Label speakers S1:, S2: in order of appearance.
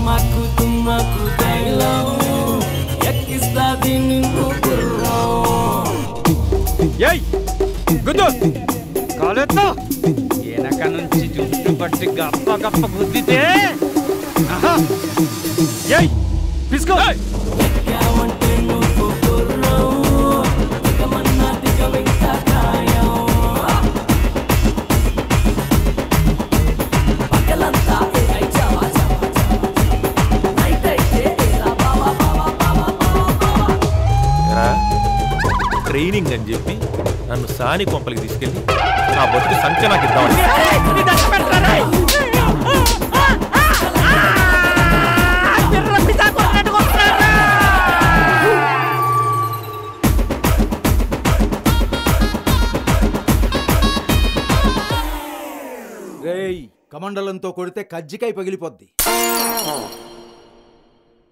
S1: మాకు తుమ్మకు తైలం ఎక్కిస్తాది నిన్ను గుర్రం
S2: ఏయ్ గుద్దు కాలెత్తా వెనక నుంచి జుట్టు పట్టి గప్ప గప్ప గుద్దితే ఆహా. ఏయ్ తీసుకో
S1: ఎక్కావంటే నువ్వు గుర్రం దిగమన్నా దిగవింక ఖాయం పగలంతా ఏఐ చావా చావా చావా నైట్ అయితే ఏరా బావా బావా బావా బావా
S3: ఎరా, ట్రైనింగ్ అని చెప్పి నన్ను సాని కొంపలికి తీసుకెళ్ళి నా బతుకు సంఖ్య నాకు ఇద్దామని
S4: రేయ్ కమండలంతో కొడితే కజ్జికాయ పగిలిపోద్ది